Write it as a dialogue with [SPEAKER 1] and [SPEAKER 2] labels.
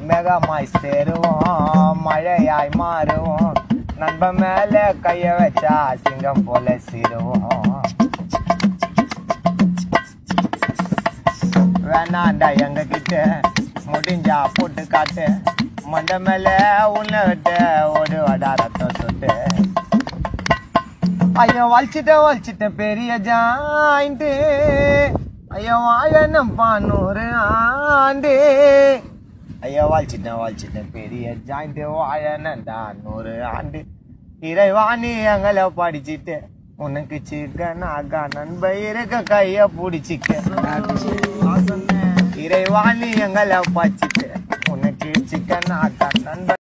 [SPEAKER 1] மேகமாய் சேருவோம் மழையாய் மாறுவோம் நண்பன் மேல கைய வச்சா சிங்கம் போல சீருவோம் வேணாண்டா எங்க கிட்ட முடிஞ்சா போட்டு காட்டு மண்ட மேல உன்னை விட்டு ஓடு வடா ரத்தம் சொட்டு ஐயோ வலிச்சிட்ட வலிச்சிட்ட பெரிய ஜாயிண்ட் ஐயோ வாழணும் பானூறு ஆண்டு ஐயோ வலிச்சிட்டேன் வலிச்சிட்டேன் பெரிய ஜாயிண்ட் வாழனண்டா நூறு ஆண்டு இறைவாணி எங்களை படிச்சிட்டு உனக்கு சிக்கனாக நண்ப இருக்க கைய பிடிச்சிக்க இறைவாணி எங்களை பச்சிட்டு உனக்கு சிக்கனாக நண்ப